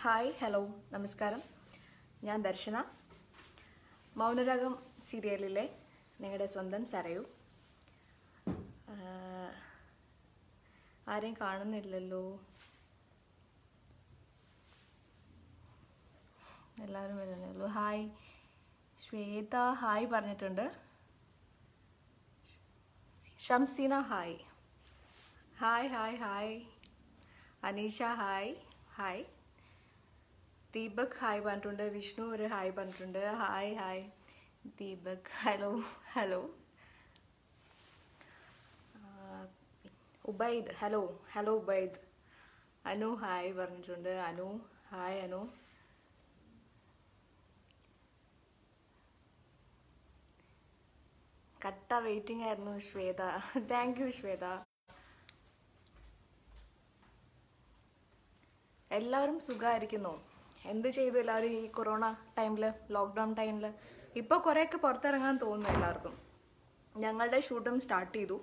Hi hello നമസ്കാരം ഞാൻ ദർശന മൗനരാഗം സീരിയലിലെ നിങ്ങളുടെ സ്വന്തം സരയു ആഹ്, ആരെയും കാണുന്നില്ലല്ലോ എല്ലാവരും വരുന്നേ ഉള്ളൂ ഹായ് ശ്വേത ഹായ് പറഞ്ഞിട്ടുണ്ട് Shamseena hi hi hi hi Aneesha hi hi Deepak hi പറഞ്ഞിട്ടുണ്ട് വിഷ്ണു ഒരു ഹായ് പറഞ്ഞിട്ടുണ്ട് hi hi Deepak hello hello Ubaid hello hello Ubaid Anu hi പറഞ്ഞിട്ടുണ്ട് അനു ഹായ് അനു കട്ട വെയിറ്റിംഗ് ആയിരുന്നു ശ്വേത താങ്ക് യു ശ്വേത എല്ലാവരും സുഖമായിരിക്കുന്നു എന്ത് ചെയ്തു എല്ലാവരും ഈ കൊറോണ ടൈമിൽ ലോക്ക്ഡൗൺ ടൈമിൽ ഇപ്പോൾ കുറേയൊക്കെ പുറത്തിറങ്ങാൻ തോന്നുന്നു എല്ലാവർക്കും ഞങ്ങളുടെ ഷൂട്ടും സ്റ്റാർട്ട് ചെയ്തു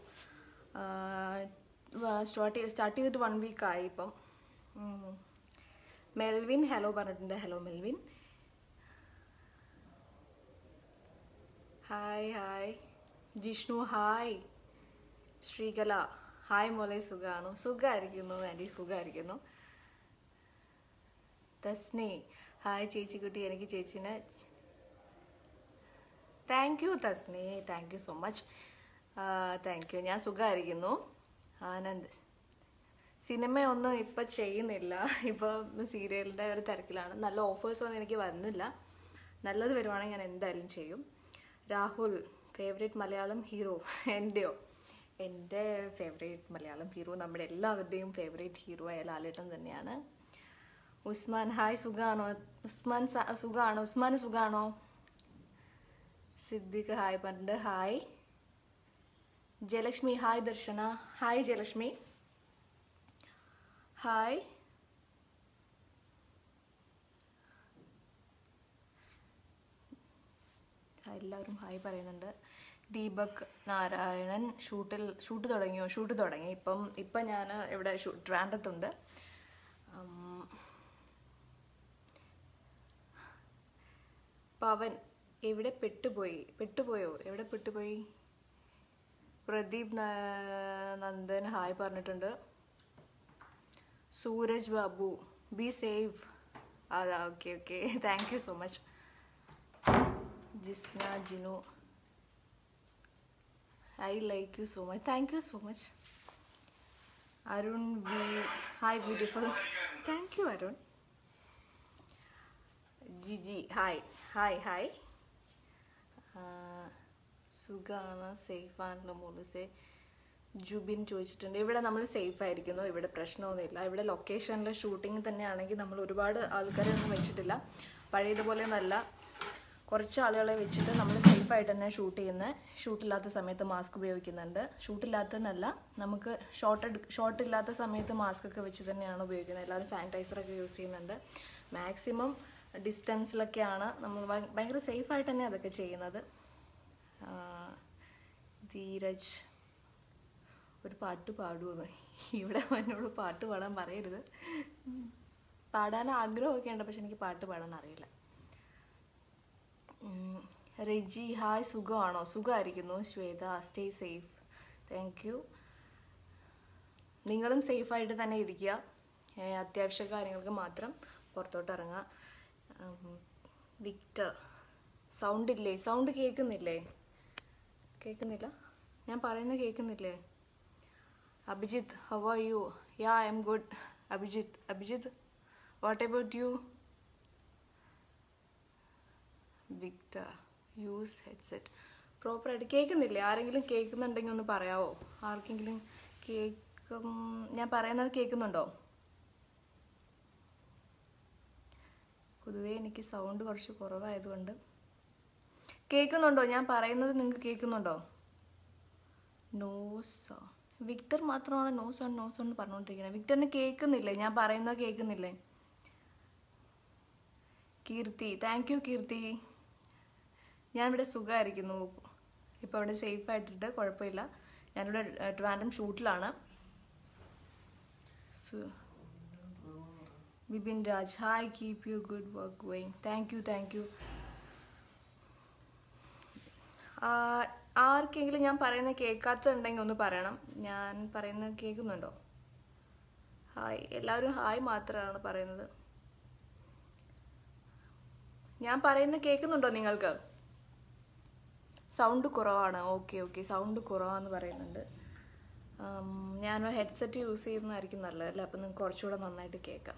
സ്റ്റാർട്ട് സ്റ്റാർട്ട് ചെയ്തിട്ട് വൺ വീക്ക് ആയി ഇപ്പം ഉം. മെൽവിൻ ഹലോ പറഞ്ഞിട്ടുണ്ട് hello Melvin hi hi Jishnu hi Sreekala hi മോളെ സുഖാണോ സുഖമായിരിക്കുന്നു ആൻറ്റി സുഖമായിരിക്കുന്നു തസ്നി ഹായ് ചേച്ചിക്കുട്ടി എനിക്ക് ചേച്ചിനെ thank you Tasni thank you so much thank you ഞാൻ സുഖമായിരിക്കുന്നു ആനന്ദ് സിനിമയൊന്നും ഇപ്പം ചെയ്യുന്നില്ല ഇപ്പോൾ സീരിയലിൻ്റെ ഒരു തിരക്കിലാണ് നല്ല ഓഫേഴ്സ് ഒന്നും എനിക്ക് വരുന്നില്ല നല്ലത് വരുവാണെങ്കിൽ ഞാൻ എന്തായാലും ചെയ്യും രാഹുൽ ഫേവറേറ്റ് മലയാളം ഹീറോ എൻ്റെയോ എൻ്റെ ഫേവറേറ്റ് മലയാളം ഹീറോ നമ്മുടെ എല്ലാവരുടെയും ഫേവറേറ്റ് ഹീറോ ആയ ലാലേട്ടൻ തന്നെയാണ് ഉസ്മാൻ ഹായ് സുഖാണോ ഉസ്മാൻ സ- സുഖാണോ ഉസ്മാൻ സുഖാണോ സിദ്ദിഖ് ഹായ് പറഞ്ഞിട്ട് hi Jayalakshmi hi Darshana hi Jayalakshmi hi എല്ലാവരും ഹായ് പറയുന്നുണ്ട് ദീപക് നാരായണൻ ഷൂട്ടിൽ ഷൂട്ട് തുടങ്ങിയോ ഷൂട്ട് തുടങ്ങി ഇപ്പം ഇപ്പം ഞാൻ ഇവിടെ ഷൂ ട്രാൻഡത്തുണ്ട് ഉം, പവൻ എവിടെ പെട്ടുപോയി പെട്ടുപോയോ എവിടെ പെട്ടുപോയി പ്രദീപ് ന- നന്ദൻ ഹായ് പറഞ്ഞിട്ടുണ്ട് സൂരജ് ബാബു ബി സേഫ് അതാ okay okay thank you so much Jisna Jinu I like you so much thank you so much Arun B hi beautiful thank you Arun Jiji hi hi hi സുഖമാണ് സേഫ് ആണല്ലോ മോളിസെ ജുബിൻ ചോദിച്ചിട്ടുണ്ട് ഇവിടെ നമ്മൾ സേഫ് ആയിരിക്കുന്നു ഇവിടെ പ്രശ്നമൊന്നുമില്ല ഇവിടെ ലൊക്കേഷനിൽ ഷൂട്ടിംഗ് തന്നെയാണെങ്കിൽ നമ്മൾ ഒരുപാട് ആൾക്കാരെ ഒന്നും വെച്ചിട്ടില്ല പഴയതുപോലെ ഒന്നല്ല കുറച്ച് ആളുകളെ വെച്ചിട്ട് നമ്മൾ സേഫ് ആയിട്ട് തന്നെ ഷൂട്ട് ചെയ്യുന്നത് ഷൂട്ടില്ലാത്ത സമയത്ത് മാസ്ക് ഉപയോഗിക്കുന്നുണ്ട് ഷൂട്ടില്ലാത്തതെന്നല്ല നമുക്ക് ഷോർട്ട് ഷോർട്ട് ഇല്ലാത്ത സമയത്ത് മാസ്ക് ഒക്കെ വെച്ച് തന്നെയാണ് ഉപയോഗിക്കുന്നത് എല്ലാവരും സാനിറ്റൈസറൊക്കെ യൂസ് ചെയ്യുന്നുണ്ട് മാക്സിമം ഡിസ്റ്റൻസിലൊക്കെയാണ് നമ്മൾ ഭയ- ഭയങ്കര സേഫ് ആയിട്ട് തന്നെ അതൊക്കെ ചെയ്യുന്നത് ആ, ധീരജ് ഒരു പാട്ട് പാടുമെന്ന് ഇവിടെ എന്നോട് പാട്ട് പാടാൻ പറയരുത് ഉം. പാടാൻ ആഗ്രഹമൊക്കെ ഉണ്ട് പക്ഷെ എനിക്ക് പാട്ട് പാടാൻ അറിയില്ല ഉം. റെജി ഹായ് സുഖമാണോ സുഖമായിരിക്കുന്നു Shweta stay safe thank you നിങ്ങളും സേഫായിട്ട് തന്നെ ഇരിക്കുക ഏ, അത്യാവശ്യ കാര്യങ്ങൾക്ക് മാത്രം പുറത്തോട്ട് ഇറങ്ങുക ഉം. വിക്ടർ സൗണ്ട് ഇല്ലേ സൗണ്ട് കേൾക്കുന്നില്ലേ കേൾക്കുന്നില്ല ഞാൻ പറയുന്നത് കേൾക്കുന്നില്ലേ Abhijith how are you yeah I'm good Abhijith Abhijith what about you Victor use headset പ്രോപ്പറായിട്ട് കേൾക്കുന്നില്ലേ ആരെങ്കിലും കേൾക്കുന്നുണ്ടെങ്കിൽ ഒന്ന് പറയാവോ ആർക്കെങ്കിലും കേൾക്കും ഞാൻ പറയുന്നത് കേൾക്കുന്നുണ്ടോ പൊതുവേ എനിക്ക് സൗണ്ട് കുറച്ച് കുറവായതുകൊണ്ട് കേൾക്കുന്നുണ്ടോ ഞാൻ പറയുന്നത് നിങ്ങൾക്ക് കേൾക്കുന്നുണ്ടോ നോസ് വിക്ടർ മാത്രമാണ് നോസ് ഓൺ നോസ് ഓൺ പറഞ്ഞുകൊണ്ടിരിക്കുന്നത് വിക്ടറിന് കേൾക്കുന്നില്ലേ ഞാൻ പറയുന്നത് കേൾക്കുന്നില്ലേ കീർത്തി താങ്ക് യു കീർത്തി ഞാൻ ഇവിടെ സുഖമായിരിക്കുന്നു ഇപ്പോൾ അവിടെ സേഫ് ആയിട്ടിട്ട് കുഴപ്പമില്ല ഞാനിവിടെ ട്രിവാൻഡ്രം ഷൂട്ടിലാണ് സു- Bibin Raj hi keep you good work going thank you thank you ആർക്കെങ്കിലും ഞാൻ പറയുന്നത് കേൾക്കാത്തതുണ്ടെങ്കിൽ ഒന്ന് പറയണം ഞാൻ പറയുന്നത് കേൾക്കുന്നുണ്ടോ ഹായ് എല്ലാവരും ഹായ് മാത്രമാണ് പറയുന്നത് ഞാൻ പറയുന്നത് കേൾക്കുന്നുണ്ടോ നിങ്ങൾക്ക് സൗണ്ട് കുറവാണ് ഓക്കെ ഓക്കെ സൗണ്ട് കുറവാന്ന് പറയുന്നുണ്ട് ഉം, ഞാൻ ഹെഡ്സെറ്റ് യൂസ് ചെയ്യുന്നതായിരിക്കും നല്ലതല്ലേ അപ്പം നിങ്ങൾക്ക് കുറച്ചുകൂടെ നന്നായിട്ട് കേൾക്കാം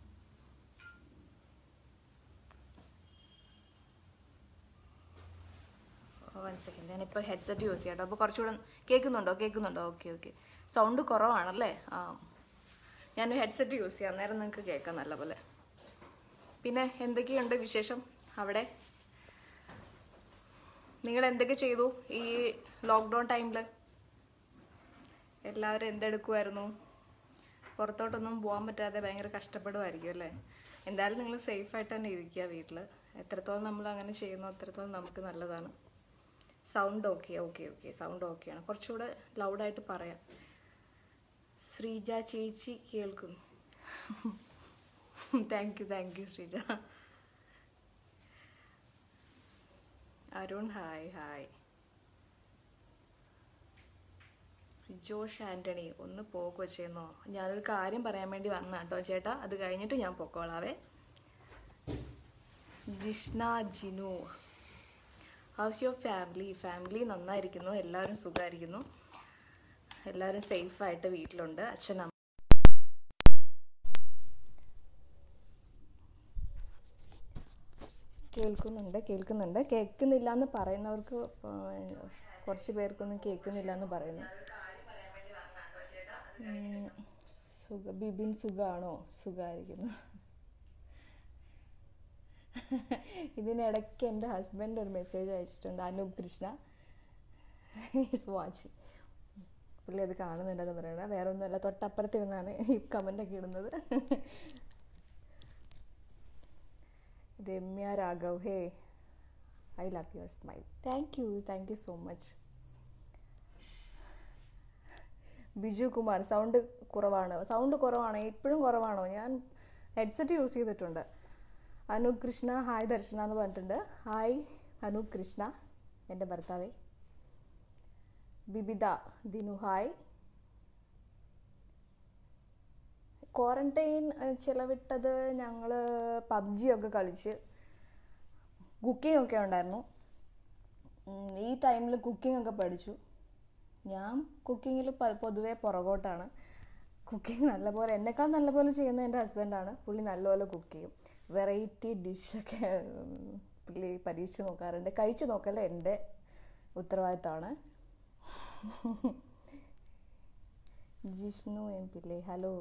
വൺ സെക്കൻഡ് ഞാനിപ്പോൾ ഹെഡ്സെറ്റ് യൂസ് ചെയ്യാം കേട്ടോ അപ്പോൾ കുറച്ചുകൂടെ കേൾക്കുന്നുണ്ടോ കേൾക്കുന്നുണ്ടോ ഓക്കെ ഓക്കെ സൗണ്ട് കുറവാണല്ലേ ആ ഞാൻ ഹെഡ്സെറ്റ് യൂസ് ചെയ്യാം അന്നേരം നിങ്ങൾക്ക് കേൾക്കാം നല്ലപോലെ പിന്നെ എന്തൊക്കെയുണ്ട് വിശേഷം അവിടെ നിങ്ങൾ എന്തൊക്കെ ചെയ്തു ഈ ലോക്ക്ഡൗൺ ടൈമിൽ എല്ലാവരും എന്തെടുക്കുമായിരുന്നു പുറത്തോട്ടൊന്നും പോകാൻ പറ്റാതെ ഭയങ്കര കഷ്ടപ്പെടുമായിരിക്കും അല്ലേ എന്തായാലും നിങ്ങൾ സേഫായിട്ട് തന്നെ ഇരിക്കുക വീട്ടിൽ എത്രത്തോളം നമ്മൾ അങ്ങനെ ചെയ്യുന്നു അത്രത്തോളം നമുക്ക് നല്ലതാണ് sound okay okay okay sound ഓക്കെയാണ് കുറച്ചുകൂടെ ലൗഡായിട്ട് പറയാം ശ്രീജ ചേച്ചി കേൾക്കും thank you thank you Sreeja Arun hi hi Josh Antony ഒന്ന് പോകുക ചെയ്യുന്നോ ഞാനൊരു കാര്യം പറയാൻ വേണ്ടി വന്ന കേട്ടോ ചേട്ടാ അത് കഴിഞ്ഞിട്ട് ഞാൻ പൊക്കോളാവേ Jishna Jinu how's your family family നന്നായിരിക്കുന്നു എല്ലാവരും സുഖമായിരിക്കുന്നു എല്ലാവരും സേഫായിട്ട് വീട്ടിലുണ്ട് അച്ഛൻ അമ്മ കേൾക്കുന്നുണ്ട് കേൾക്കുന്നുണ്ട് കേൾക്കുന്നില്ല എന്ന് പറയുന്നവർക്ക് ആ, കുറച്ച് പേർക്കൊന്നും കേൾക്കുന്നില്ല എന്ന് പറയുന്നു ഉം, സുഖ ബിബിൻ സുഖാണോ സുഖമായിരിക്കുന്നു ഇതിനിടയ്ക്ക് എൻ്റെ ഹസ്ബൻഡ് ഒരു മെസ്സേജ് അയച്ചിട്ടുണ്ട് അനൂപ് കൃഷ്ണ ഈസ് വാച്ചിങ് പുള്ളി അത് കാണുന്നുണ്ടെന്ന് പറയണ വേറെ ഒന്നുമല്ല തൊട്ടപ്പുറത്തിരുന്നാണ് ഈ കമൻ്റൊക്കെ ഇടുന്നത് Ramya Raghav hey I love your smile thank you thank you so much Biju Kumar sound കുറവാണ് സൗണ്ട് കുറവാണ് ഇപ്പോഴും കുറവാണോ ഞാൻ ഹെഡ്സെറ്റ് യൂസ് ചെയ്തിട്ടുണ്ട് അനൂപ് കൃഷ്ണ ഹായ് ദർശന എന്ന് പറഞ്ഞിട്ടുണ്ട് ഹായ് അനൂപ് കൃഷ്ണ എൻ്റെ ഭർത്താവേ ബിബിത ദിനു ഹായ് ക്വാറന്റൈൻ ചിലവിട്ടത് ഞങ്ങൾ പബ്ജി ഒക്കെ കളിച്ച് കുക്കിംഗ് ഒക്കെ ഉണ്ടായിരുന്നു ഉം, ഈ ടൈമിൽ കുക്കിംഗ് ഒക്കെ പഠിച്ചു ഞാൻ കുക്കിങ്ങിൽ പൊതുവേ പുറകോട്ടാണ് കുക്കിംഗ് നല്ലപോലെ എന്നെക്കാൾ നല്ലപോലെ ചെയ്യുന്നത് എൻ്റെ ഹസ്ബൻഡാണ് പുള്ളി നല്ലപോലെ കുക്ക് ചെയ്യും വെറൈറ്റി ഡിഷൊക്കെ പുള്ളി പരീക്ഷിച്ച് നോക്കാറുണ്ട് കഴിച്ചു നോക്കൽ എൻ്റെ ഉത്തരവാദിത്തമാണ് Jishnu M Pillai hello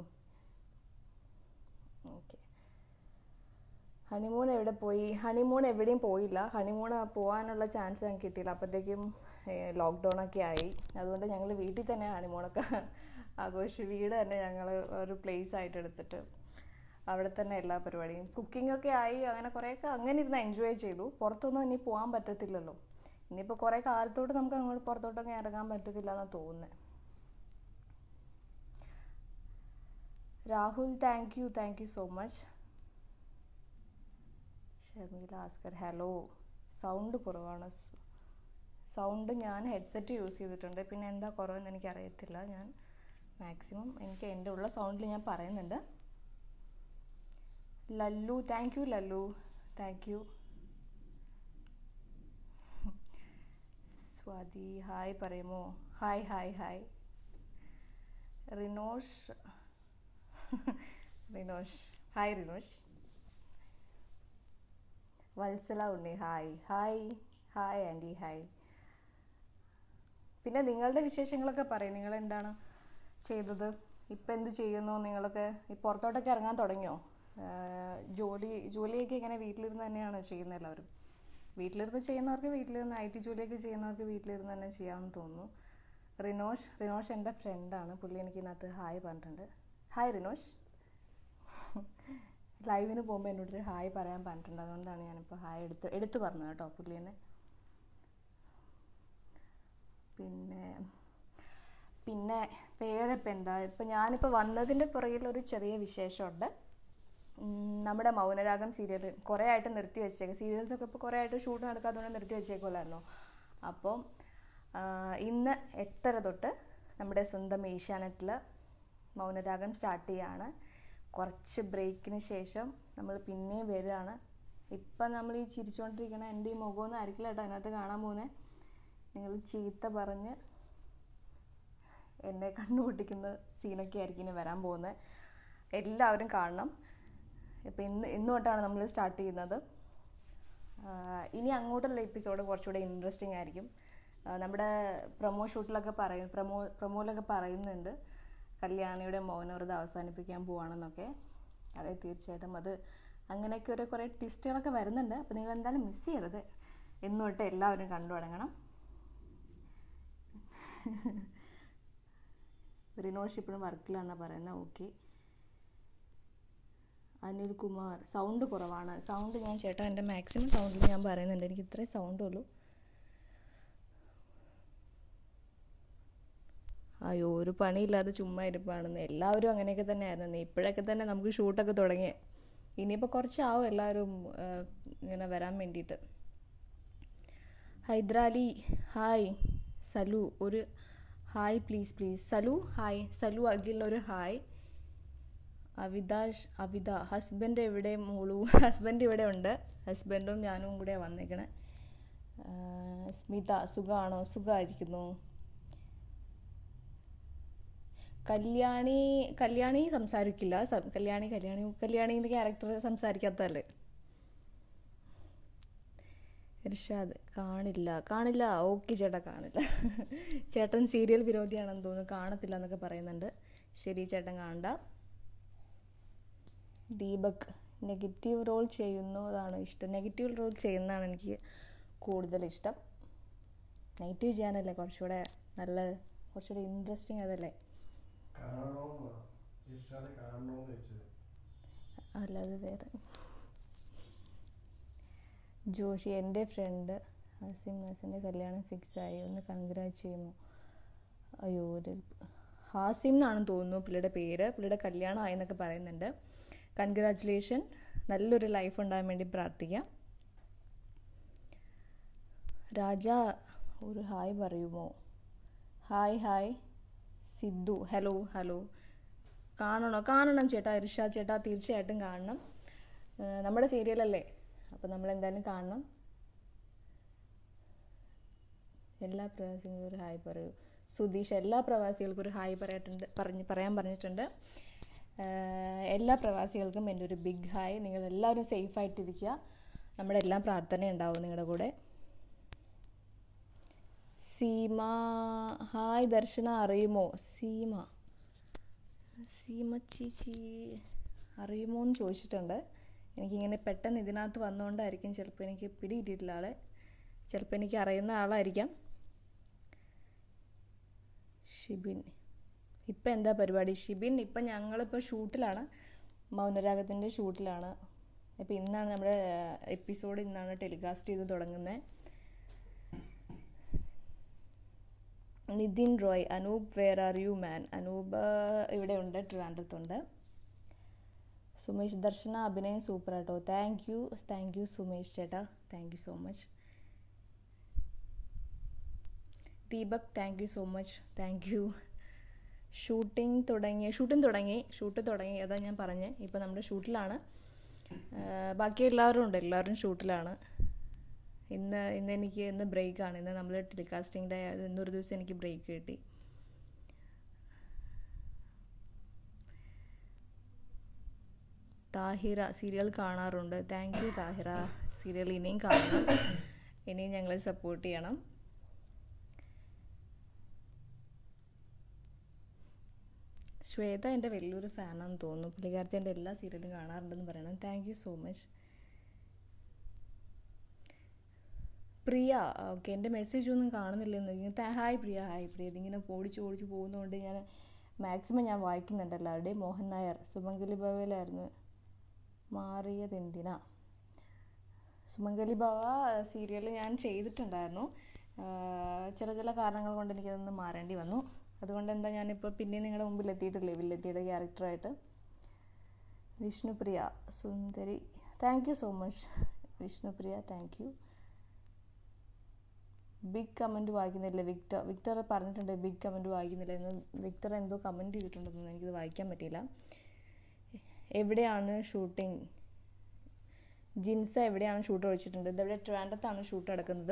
okay honeymoon എവിടെ പോയി ഹണിമൂൺ എവിടെയും പോയില്ല ഹണിമൂൺ പോകാനുള്ള ചാൻസ് ഞങ്ങൾക്ക് കിട്ടിയില്ല അപ്പോഴത്തേക്കും ലോക്ക്ഡൗൺ ഒക്കെ ആയി അതുകൊണ്ട് ഞങ്ങൾ വീട്ടിൽ തന്നെ ഹണിമൂണൊക്കെ ആഘോഷിച്ചു വീട് തന്നെ ഞങ്ങൾ ഒരു പ്ലേസ് ആയിട്ട് എടുത്തിട്ട് അവിടെ തന്നെ എല്ലാ പരിപാടിയും കുക്കിംഗ് ഒക്കെ ആയി അങ്ങനെ കുറേയൊക്കെ അങ്ങനെ ഇരുന്ന് എൻജോയ് ചെയ്തു പുറത്തൊന്നും ഇനി പോകാൻ പറ്റത്തില്ലല്ലോ ഇനിയിപ്പോൾ കുറേ കാലത്തോട്ട് നമുക്ക് അങ്ങോട്ട് പുറത്തോട്ടൊക്കെ ഇറങ്ങാൻ പറ്റത്തില്ല എന്നാണ് തോന്നുന്നത് Rahul thank you thank you so much Shameela Askar hello sound കുറവാണ് സൗണ്ട് ഞാൻ ഹെഡ്സെറ്റ് യൂസ് ചെയ്തിട്ടുണ്ട് പിന്നെ എന്താ കുറവെന്ന് എനിക്കറിയത്തില്ല ഞാൻ മാക്സിമം എനിക്ക് എൻ്റെ ഉള്ള സൗണ്ടിൽ ഞാൻ പറയുന്നുണ്ട് Lallu thank you Lallu thank you Swathi hi പറയുമോ hi hi hi Rinosh Rinosh hi Rinosh Vatsala Unni hi hi hi aunty hi പിന്നെ നിങ്ങളുടെ വിശേഷങ്ങളൊക്കെ പറയും നിങ്ങൾ എന്താണ് ചെയ്തത് ഇപ്പം എന്ത് ചെയ്യുന്നു നിങ്ങളൊക്കെ ഈ പുറത്തോട്ടൊക്കെ ഇറങ്ങാൻ തുടങ്ങിയോ ആഹ് ജോലി ജോലിയൊക്കെ ഇങ്ങനെ വീട്ടിലിരുന്ന് തന്നെയാണ് ചെയ്യുന്നത് എല്ലാവരും വീട്ടിലിരുന്ന് ചെയ്യുന്നവർക്ക് വീട്ടിലിരുന്ന് ഐ ടി ജോലിയൊക്കെ ചെയ്യുന്നവർക്ക് വീട്ടിലിരുന്ന് തന്നെ ചെയ്യാമെന്ന് തോന്നുന്നു റിനോഷ് റിനോഷ് എൻ്റെ ഫ്രണ്ടാണ് പുള്ളി എനിക്ക് ഇതിനകത്ത് ഹായ് പറഞ്ഞിട്ടുണ്ട് ഹായ് റിനോഷ് ലൈവിന് പോകുമ്പോൾ എന്നോട് ഒരു ഹായ് പറയാൻ പറഞ്ഞിട്ടുണ്ട് അതുകൊണ്ടാണ് ഞാനിപ്പോൾ ഹായ് എടുത്ത് എടുത്തു പറഞ്ഞത് കേട്ടോ പുള്ളിനെ പിന്നെ പിന്നെ വേറെ ഇപ്പം എന്താ ഇപ്പം ഞാനിപ്പോൾ വന്നതിൻ്റെ പുറകിൽ ഒരു ചെറിയ വിശേഷമുണ്ട് ഉം, നമ്മുടെ മൗനരാഗം സീരിയൽ കുറേ ആയിട്ട് നിർത്തി വെച്ചേക്കും സീരിയൽസൊക്കെ ഇപ്പോൾ കുറേ ആയിട്ട് ഷൂട്ട് നടക്കാത്തതുകൊണ്ട് നിർത്തി വെച്ചേക്കുമല്ലായിരുന്നോ അപ്പോൾ ആ, ഇന്ന് എട്ടര തൊട്ട് നമ്മുടെ സ്വന്തം ഏഷ്യാനെറ്റിൽ മൗനരാഗം സ്റ്റാർട്ട് ചെയ്യാണ് കുറച്ച് ബ്രേക്കിന് ശേഷം നമ്മൾ പിന്നെയും വരികയാണ് ഇപ്പം നമ്മൾ ഈ ചിരിച്ചുകൊണ്ടിരിക്കണ എൻ്റെ ഈ മുഖമൊന്നും ആയിരിക്കില്ല കേട്ടോ അതിനകത്ത് കാണാൻ പോകുന്നത് നിങ്ങൾ ചീത്ത പറഞ്ഞ് എന്നെ കണ്ണുപൊട്ടിക്കുന്ന സീനൊക്കെ ആയിരിക്കും ഇനി വരാൻ പോകുന്നത് എല്ലാവരും കാണണം ഇപ്പം ഇന്ന് ഇന്ന് തൊട്ടാണ് നമ്മൾ സ്റ്റാർട്ട് ചെയ്യുന്നത് ആഹ് ഇനി അങ്ങോട്ടുള്ള എപ്പിസോഡ് കുറച്ചുകൂടെ ഇൻട്രസ്റ്റിംഗ് ആയിരിക്കും ആഹ് നമ്മുടെ പ്രൊമോ ഷൂട്ടിലൊക്കെ പറയും പ്രൊമോ പ്രൊമോയിലൊക്കെ പറയുന്നുണ്ട് കല്യാണിയുടെ മൗനവ്രതം അവസാനിപ്പിക്കാൻ പോവാണെന്നൊക്കെ അതെ തീർച്ചയായിട്ടും അത് അങ്ങനെയൊക്കെ ഒരു കുറേ ട്വിസ്റ്റുകളൊക്കെ വരുന്നുണ്ട് അപ്പോൾ നിങ്ങൾ എന്തായാലും മിസ് ചെയ്യരുത് ഇന്ന് തൊട്ട് എല്ലാവരും കണ്ടു തുടങ്ങണം റിനോഷ് ഇപ്പോഴും വർക്കിലാണെന്നാണ് പറയുന്നത് ഓക്കെ അനിൽ കുമാർ സൗണ്ട് കുറവാണ് സൗണ്ട് ഞാൻ ചേട്ടാ എൻ്റെ മാക്സിമം സൗണ്ടിൽ ഞാൻ പറയുന്നുണ്ട് എനിക്ക് ഇത്രയും സൗണ്ട് ഉള്ളൂ അയ്യോ ഒരു പണിയില്ലാതെ ചുമ്മാ ഇരിപ്പാണെന്ന് എല്ലാവരും അങ്ങനെയൊക്കെ തന്നെ ആയിരുന്നു ഇപ്പോഴൊക്കെ തന്നെ നമുക്ക് ഷൂട്ടൊക്കെ തുടങ്ങി ഇനിയിപ്പോൾ കുറച്ചാവും എല്ലാവരും ആ, ഇങ്ങനെ വരാൻ വേണ്ടിയിട്ട് ഹൈദരാലി ഹായ് സലു ഒരു hi please please Salu hi Salu Akhil ഒരു ഹായ് അവിതാഷ് അവിത ഹസ്ബൻഡ് എവിടെ മോളു ഹസ്ബൻഡ് ഇവിടെ ഉണ്ട് ഹസ്ബൻഡും ഞാനും കൂടെ വന്നേക്കണേ ആ, സ്മിത സുഖമാണോ സുഖമായിരിക്കുന്നു കല്യാണി കല്യാണി സംസാരിക്കില്ല സം- കല്യാണി കല്യാണി കല്യാണി എന്ന ക്യാരക്ടർ സംസാരിക്കാത്തതല്ലേ ഇർഷാദ് കാണില്ല കാണില്ല ഓക്കെ ചേട്ടാ കാണില്ല ചേട്ടൻ സീരിയൽ വിരോധിയാണെന്ന് തോന്നുന്നു കാണത്തില്ല എന്നൊക്കെ പറയുന്നുണ്ട് ശരി ചേട്ടൻ കാണണ്ട ദീപക് നെഗറ്റീവ് റോൾ ചെയ്യുന്നതാണ് ഇഷ്ടം നെഗറ്റീവ് റോൾ ചെയ്യുന്നതാണ് എനിക്ക് കൂടുതൽ ഇഷ്ടം നെഗറ്റീവ് ചെയ്യാനല്ലേ കുറച്ചുകൂടെ നല്ല കുറച്ചുകൂടെ ഇൻട്രസ്റ്റിംഗ് അതല്ലേ കാണണമെന്നാ ഇർഷാദ് കാണണമെന്ന് വെച്ചത് അല്ലാതെ വേറെ ജോഷി എൻ്റെ ഫ്രണ്ട് ഹസിം നസിൻ്റെ കല്യാണം ഫിക്സ് ആയി ഒന്ന് കൺഗ്രാറ്റ് ചെയ്യുമോ അയ്യോ ഒരു ഹാസിം എന്നാണെന്ന് തോന്നുന്നു പുള്ളിയുടെ പേര് പുള്ളിയുടെ കല്യാണം ആയി എന്നൊക്കെ പറയുന്നുണ്ട് കൺഗ്രാറ്റുലേഷൻ നല്ലൊരു ലൈഫ് ഉണ്ടാകാൻ വേണ്ടി പ്രാർത്ഥിക്കാം രാജ ഒരു ഹായ് പറയുമോ hi hi Sidhu hello hello കാണണോ കാണണം ചേട്ടാ ഇർഷാദ് ചേട്ടാ തീർച്ചയായിട്ടും കാണണം ഏഹ് നമ്മുടെ സീരിയലല്ലേ അപ്പോൾ നമ്മൾ എന്തായാലും കാണണം എല്ലാ പ്രവാസികൾക്കും ഒരു ഹായ് പറയൂ സുധീഷ് എല്ലാ പ്രവാസികൾക്കും ഒരു ഹായ് പറയട്ടുണ്ട് പറഞ്ഞ് പറയാൻ പറഞ്ഞിട്ടുണ്ട് ഏഹ് എല്ലാ പ്രവാസികൾക്കും എൻ്റെ ഒരു ബിഗ് ഹായ് നിങ്ങൾ എല്ലാവരും സേഫായിട്ടിരിക്കുക നമ്മുടെ എല്ലാം പ്രാർത്ഥന ഉണ്ടാവും നിങ്ങളുടെ കൂടെ സീമ ഹായ് ദർശന അറിയുമോ സീമ സീമ ചേച്ചി അറിയുമോ എന്ന് ചോദിച്ചിട്ടുണ്ട് എനിക്കിങ്ങനെ പെട്ടെന്ന് ഇതിനകത്ത് വന്നുകൊണ്ടായിരിക്കും ചിലപ്പോൾ എനിക്ക് പിടികിട്ടിയിട്ടില്ല ആളെ ചിലപ്പോൾ എനിക്ക് അറിയുന്ന ആളായിരിക്കാം ഷിബിൻ ഇപ്പം എന്താ പരിപാടി ഷിബിൻ ഇപ്പം ഞങ്ങളിപ്പോൾ ഷൂട്ടിലാണ് മൗനരാഗത്തിൻ്റെ ഷൂട്ടിലാണ് അപ്പോൾ ഇന്നാണ് നമ്മുടെ എപ്പിസോഡ് ഇന്നാണ് ടെലികാസ്റ്റ് ചെയ്ത് തുടങ്ങുന്നത് Nithin Roy Anoop where are you man Anoop ഇവിടെ ഉണ്ട് ട്രിവാൻഡ്രത്തുണ്ട് സുമേഷ് ദർശന അഭിനയം സൂപ്പർ ആട്ടോ thank you thank you Sumesh ചേട്ടാ thank you so much Deepak thank you so much thank you shooting തുടങ്ങി ഷൂട്ടിംഗ് തുടങ്ങി ഷൂട്ട് തുടങ്ങി അതാ ഞാൻ പറഞ്ഞത് ഇപ്പോൾ നമ്മുടെ ഷൂട്ടിലാണ് ആഹ് ബാക്കി എല്ലാവരും ഉണ്ട് എല്ലാവരും ഷൂട്ടിലാണ് ഇന്ന് ഇന്ന് എനിക്ക് ഇന്ന് ബ്രേക്കാണ് ഇന്ന് നമ്മൾ ടെലികാസ്റ്റിംഗ് ഡേ ആയത് ഇന്നൊരു ദിവസം എനിക്ക് ബ്രേക്ക് കിട്ടി താഹിറ സീരിയൽ കാണാറുണ്ട് താങ്ക് യു താഹിറ സീരിയൽ ഇനിയും കാണണം ഇനിയും ഞങ്ങളെ സപ്പോർട്ട് ചെയ്യണം ശ്വേത എൻ്റെ വലിയൊരു ഫാനാണെന്ന് തോന്നുന്നു പുള്ളിക്കാരത്തി എൻ്റെ എല്ലാ സീരിയലും കാണാറുണ്ടെന്ന് പറയണം thank you so much Priya okay എൻ്റെ മെസ്സേജ് ഒന്നും കാണുന്നില്ലെന്ന് ഇങ്ങനത്തെ ഹായ് പ്രിയ ഹായ് പ്രിയ ഇതിങ്ങനെ ഓടിച്ച് ഓടിച്ച് പോകുന്നതുകൊണ്ട് ഞാൻ മാക്സിമം ഞാൻ വായിക്കുന്നുണ്ട് എല്ലാവരുടെയും മോഹൻ നായർ സുമംഗലി ഭവയിലായിരുന്നു മാറിയതെന്തിനാ സുമംഗലി ഭവ സീരിയൽ ഞാൻ ചെയ്തിട്ടുണ്ടായിരുന്നു ആഹ് ചില ചില കാരണങ്ങൾ കൊണ്ട് എനിക്കതൊന്ന് മാറേണ്ടി വന്നു അതുകൊണ്ട് എന്താ ഞാനിപ്പോൾ പിന്നെ നിങ്ങളുടെ മുമ്പിൽ എത്തിയിട്ടില്ലേ വില്ലെത്തിയുടെ ക്യാരക്ടറായിട്ട് വിഷ്ണുപ്രിയ സുന്ദരി thank you so much Vishnupriya thank you big comment വായിക്കുന്നില്ല വിക്ടർ വിക്ടർ പറഞ്ഞിട്ടുണ്ട് ബിഗ് കമൻറ്റ് വായിക്കുന്നില്ല എന്ന് വിക്ടർ എന്തോ കമൻറ്റ് ചെയ്തിട്ടുണ്ടെന്ന് എനിക്കത് വായിക്കാൻ പറ്റിയില്ല എവിടെയാണ് ഷൂട്ടിംഗ് ജിൻസ എവിടെയാണ് ഷൂട്ട് ഒഴിച്ചിട്ടുണ്ട് ഇതെവിടെ ട്രാൻഡത്താണ് ഷൂട്ട് നടക്കുന്നത്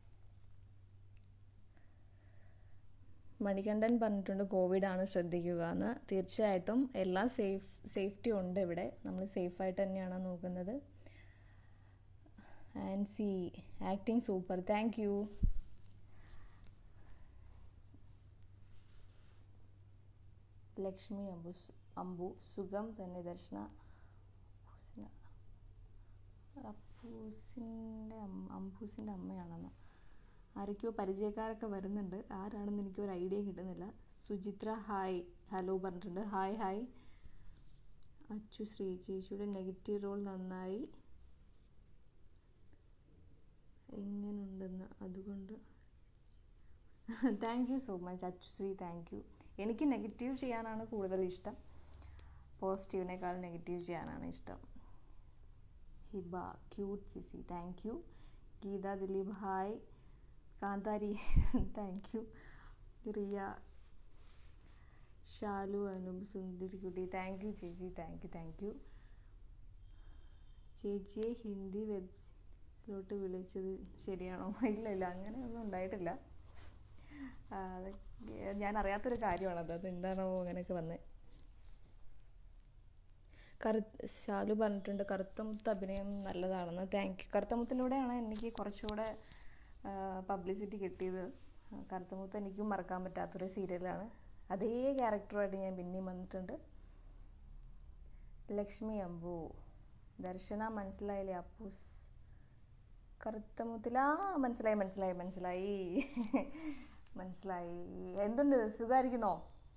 മണികണ്ഠൻ പറഞ്ഞിട്ടുണ്ട് കോവിഡ് ആണ് ശ്രദ്ധിക്കുക എന്ന് തീർച്ചയായിട്ടും എല്ലാം സേഫ് സേഫ്റ്റി ഉണ്ട് ഇവിടെ നമ്മൾ സേഫായിട്ട് തന്നെയാണ് നോക്കുന്നത് Ancy acting super thank you Lakshmi Ambu Ambu സുഖം തന്നെ ദർശന അപ്പൂസിൻ്റെ അമ്മ അമ്പൂസിൻ്റെ അമ്മയാണെന്ന് ആരൊക്കെയോ പരിചയക്കാരൊക്കെ വരുന്നുണ്ട് ആരാണെന്ന് എനിക്ക് ഒരു ഐഡിയ കിട്ടുന്നില്ല സുചിത്ര ഹായ് ഹലോ പറഞ്ഞിട്ടുണ്ട് ഹായ് ഹായ് അച്ചു ശ്രീ ചേച്ചിയുടെ നെഗറ്റീവ് റോൾ നന്നായി എങ്ങനെയുണ്ടെന്ന് അതുകൊണ്ട് thank you so much Achusree thank you എനിക്ക് നെഗറ്റീവ് ചെയ്യാനാണ് കൂടുതൽ ഇഷ്ടം പോസിറ്റീവിനേക്കാൾ നെഗറ്റീവ് ചെയ്യാനാണ് ഇഷ്ടം Hiba cute Sisi thank you Geetha Dileep hi കാന്താരി താങ്ക് യു റിയ ഷാലു അനൂപ് സുന്ദരിക്കുട്ടി താങ്ക് യു ചേച്ചി താങ്ക് യു താങ്ക് യു ചേച്ചിയെ ഹിന്ദി വെബ്സിലോട്ട് വിളിച്ചത് ശരിയാണോ ഇല്ല ഇല്ല അങ്ങനെയൊന്നും ഉണ്ടായിട്ടില്ല ആ, അത് ഞാൻ അറിയാത്തൊരു കാര്യമാണത് അത് എന്താണോ അങ്ങനെയൊക്കെ വന്നത് കറു ഷാലു പറഞ്ഞിട്ടുണ്ട് കറുത്തമുത്ത് അഭിനയം നല്ലതാണെന്ന് താങ്ക് യു കറുത്തമുത്തിലൂടെയാണ് എനിക്ക് കുറച്ചുകൂടെ പബ്ലിസിറ്റി കിട്ടിയത് ആ, കറുത്തമുത്ത് എനിക്കും മറക്കാൻ പറ്റാത്തൊരു സീരിയലാണ് അതേ ക്യാരക്ടറുമായിട്ട് ഞാൻ പിന്നെയും വന്നിട്ടുണ്ട് ലക്ഷ്മി അമ്പു ദർശന മനസ്സിലായില്ലേ അപ്പൂസ് കറുത്തമുത്തില ആ മനസ്സിലായി മനസ്സിലായി മനസ്സിലായി മനസ്സിലായി എന്തുണ്ട് സുഖമായിരിക്കുന്നോ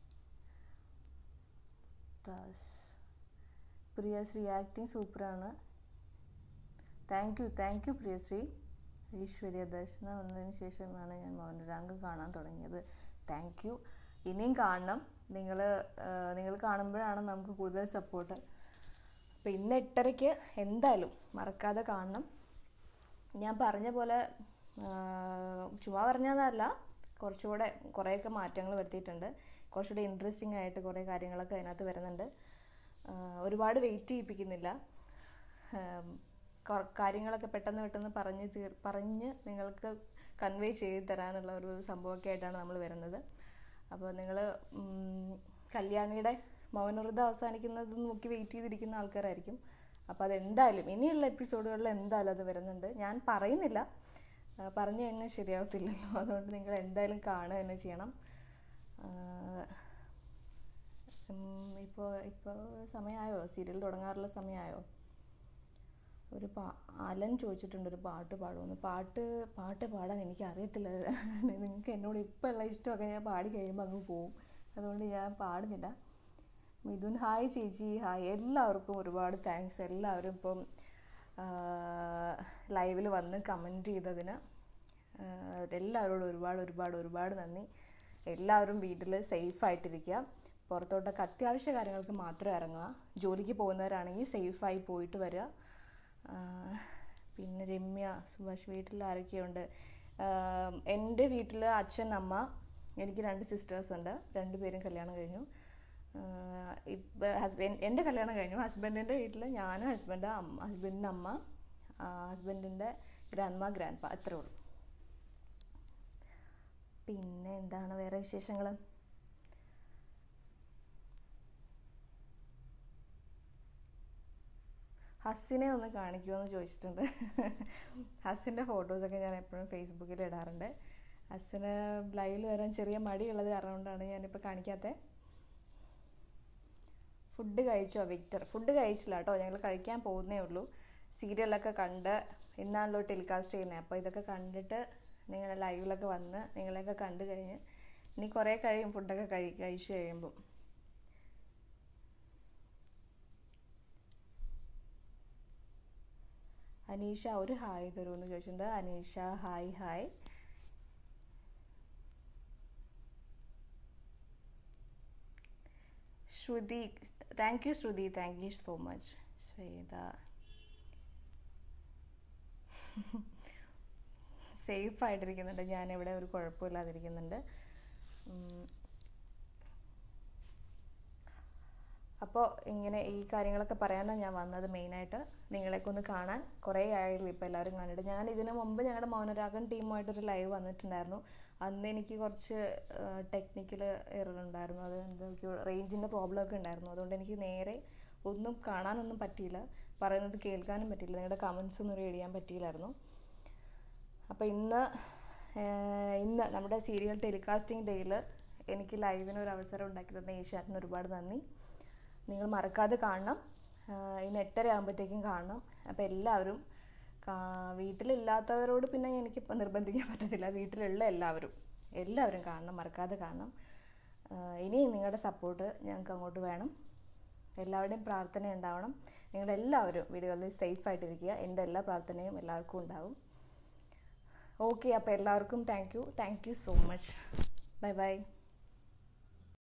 ദാസ് പ്രിയശ്രീ ആക്ടിങ് സൂപ്പറാണ് thank you thank you Priyasree Aishwarya Darshana വന്നതിന് ശേഷമാണ് ഞാൻ മൗനരാങ്ക് കാണാൻ തുടങ്ങിയത് താങ്ക് യു ഇനിയും കാണണം നിങ്ങൾ നിങ്ങൾ കാണുമ്പോഴാണ് നമുക്ക് കൂടുതൽ സപ്പോർട്ട് അപ്പോൾ ഇന്ന് എട്ടരയ്ക്ക് എന്തായാലും മറക്കാതെ കാണണം ഞാൻ പറഞ്ഞ പോലെ ആ, ചുമ്മാ പറഞ്ഞതല്ല കുറച്ചുകൂടെ കുറേയൊക്കെ മാറ്റങ്ങൾ വരുത്തിയിട്ടുണ്ട് കുറച്ചുകൂടെ ഇൻട്രസ്റ്റിംഗ് ആയിട്ട് കുറേ കാര്യങ്ങളൊക്കെ അതിനകത്ത് വരുന്നുണ്ട് ആ, ഒരുപാട് വെയിറ്റ് ചെയ്യിപ്പിക്കുന്നില്ല ആം, കൊ- കാര്യങ്ങളൊക്കെ പെട്ടെന്ന് പെട്ടെന്ന് പറഞ്ഞ് തീർ പറഞ്ഞ് നിങ്ങൾക്ക് കൺവേ ചെയ്ത് തരാനുള്ള ഒരു സംഭവമൊക്കെ ആയിട്ടാണ് നമ്മൾ വരുന്നത് അപ്പോൾ നിങ്ങൾ കല്യാണിയുടെ മൗനവ്രതം അവസാനിക്കുന്നത് നോക്കി വെയിറ്റ് ചെയ്തിരിക്കുന്ന ആൾക്കാരായിരിക്കും അപ്പോൾ അതെന്തായാലും ഇനിയുള്ള എപ്പിസോഡുകളിൽ എന്തായാലും അത് വരുന്നുണ്ട് ഞാൻ പറയുന്നില്ല ആ, പറഞ്ഞു കഴിഞ്ഞാൽ ശരിയാവത്തില്ലല്ലോ അതുകൊണ്ട് നിങ്ങൾ എന്തായാലും കാണുക തന്നെ ചെയ്യണം ഇപ്പോൾ ഇപ്പോൾ സമയമായോ സീരിയൽ തുടങ്ങാറുള്ള സമയമായോ ഒരു പാ അലൻ ചോദിച്ചിട്ടുണ്ട് ഒരു പാട്ട് പാടുമെന്ന് പാട്ട് പാട്ട് പാടാൻ എനിക്ക് അറിയത്തില്ല നിങ്ങൾക്ക് എന്നോട് ഇപ്പോൾ ഉള്ള ഇഷ്ടമൊക്കെ ഞാൻ പാടി കഴിയുമ്പോൾ അങ്ങ് പോവും അതുകൊണ്ട് ഞാൻ പാടുന്നില്ല മിഥുൻ ഹായ് ചേച്ചി ഹായ് എല്ലാവർക്കും ഒരുപാട് താങ്ക്സ് എല്ലാവരും ഇപ്പം ലൈവിൽ വന്ന് കമൻറ്റ് ചെയ്തതിന് ആഹ് എല്ലാവരോടും ഒരുപാട് ഒരുപാട് ഒരുപാട് നന്ദി എല്ലാവരും വീട്ടിൽ സേഫായിട്ടിരിക്കുക പുറത്തോട്ടൊക്കെ അത്യാവശ്യ കാര്യങ്ങൾക്ക് മാത്രം ഇറങ്ങുക ജോലിക്ക് പോകുന്നവരാണെങ്കിൽ സേഫായി പോയിട്ട് വരിക ആഹ് പിന്നെ രമ്യ സുഭാഷ് വീട്ടിൽ ആരൊക്കെയുണ്ട് ആഹ് എൻ്റെ വീട്ടിൽ അച്ഛൻ അമ്മ എനിക്ക് രണ്ട് സിസ്റ്റേഴ്സ് ഉണ്ട് രണ്ടുപേരും കല്യാണം കഴിഞ്ഞു ഇപ്പം ഹസ്ബൻഡ് എൻ്റെ കല്യാണം കഴിഞ്ഞു ഹസ്ബൻഡിൻ്റെ വീട്ടിൽ ഞാൻ ഹസ്ബൻഡ് അമ്മ ഹസ്ബൻഡിൻ്റെ അമ്മ ഹസ്ബൻഡിൻ്റെ ഗ്രാൻഡ്മ ഗ്രാൻഡ് പാ അത്രേ ഉള്ളൂ പിന്നെ എന്താണ് വേറെ വിശേഷങ്ങൾ ഹസ്സിനെ ഒന്ന് കാണിക്കുമോ എന്ന് ചോദിച്ചിട്ടുണ്ട് ഹസ്സിൻ്റെ ഫോട്ടോസൊക്കെ ഞാൻ എപ്പോഴും ഫേസ്ബുക്കിൽ ഇടാറുണ്ട് ഹസ്സിന് ലൈവിൽ വരാൻ ചെറിയ മടിയുള്ളത് കാരണം കൊണ്ടാണ് ഞാനിപ്പോൾ കാണിക്കാത്തത് ഫുഡ് കഴിച്ചോ വിക്ടർ ഫുഡ് കഴിച്ചില്ല കേട്ടോ ഞങ്ങൾ കഴിക്കാൻ പോകുന്നേ ഉള്ളൂ സീരിയലൊക്കെ കണ്ട് ഇന്നാണല്ലോ ടെലികാസ്റ്റ് ചെയ്യുന്നത് അപ്പോൾ ഇതൊക്കെ കണ്ടിട്ട് നിങ്ങളുടെ ലൈവിലൊക്കെ വന്ന് നിങ്ങളെയൊക്കെ കണ്ടു കഴിഞ്ഞ് ഇനി കുറേ കഴിയും ഫുഡൊക്കെ കഴി കഴിച്ചു കഴിയുമ്പം അനീഷ ഒരു ഹായ് തരുമെന്ന് ചോദിച്ചിട്ടുണ്ട് Aneesha hi hi Shruthi thank you Shruthi thank you so much Shweta safe ആയിട്ടിരിക്കുന്നുണ്ട് ഞാനിവിടെ ഒരു കുഴപ്പമില്ലാതിരിക്കുന്നുണ്ട് ഉം. അപ്പോൾ ഇങ്ങനെ ഈ കാര്യങ്ങളൊക്കെ പറയാനാണ് ഞാൻ വന്നത് മെയിനായിട്ട് നിങ്ങളെയൊക്കെ ഒന്ന് കാണാൻ കുറേ ആയില്ല ഇപ്പോൾ എല്ലാവരും കണ്ടിട്ട് ഞാൻ ഇതിനു മുമ്പ് ഞങ്ങളുടെ മൗനരാഗൻ ടീമുമായിട്ടൊരു ലൈവ് വന്നിട്ടുണ്ടായിരുന്നു അന്ന് എനിക്ക് കുറച്ച് ടെക്നിക്കൽ എറർ ഉണ്ടായിരുന്നു അത് എന്തൊക്കെയോ റേഞ്ചിൻ്റെ പ്രോബ്ലം ഒക്കെ ഉണ്ടായിരുന്നു അതുകൊണ്ട് എനിക്ക് നേരെ ഒന്നും കാണാനൊന്നും പറ്റിയില്ല പറയുന്നത് കേൾക്കാനും പറ്റിയില്ല നിങ്ങളുടെ കമൻസ് ഒന്നും റീഡ് ചെയ്യാൻ പറ്റിയില്ലായിരുന്നു അപ്പോൾ ഇന്ന് ഏഹ്, ഇന്ന് നമ്മുടെ സീരിയൽ ടെലികാസ്റ്റിംഗ് ഡേയിൽ എനിക്ക് ലൈവിന് ഒരു അവസരം ഉണ്ടാക്കി തന്ന ഏഷ്യാറ്റിന് ഒരുപാട് നന്ദി നിങ്ങൾ മറക്കാതെ കാണണം ആഹ്, ഇന്ന് എട്ടര ആകുമ്പോഴത്തേക്കും കാണണം അപ്പോൾ എല്ലാവരും കാ- വീട്ടിലില്ലാത്തവരോട് പിന്നെ എനിക്ക് ഇപ്പം നിർബന്ധിക്കാൻ പറ്റത്തില്ല വീട്ടിലുള്ള എല്ലാവരും എല്ലാവരും കാണണം മറക്കാതെ കാണണം ആഹ്, ഇനിയും നിങ്ങളുടെ സപ്പോർട്ട് ഞങ്ങൾക്ക് അങ്ങോട്ട് വേണം എല്ലാവരുടെയും പ്രാർത്ഥന ഉണ്ടാവണം നിങ്ങളെല്ലാവരും വീടുകളിൽ സേഫ് ആയിട്ടിരിക്കുക എൻ്റെ എല്ലാ പ്രാർത്ഥനയും എല്ലാവർക്കും ഉണ്ടാവും ഓക്കെ അപ്പോൾ എല്ലാവർക്കും thank you thank you so much bye by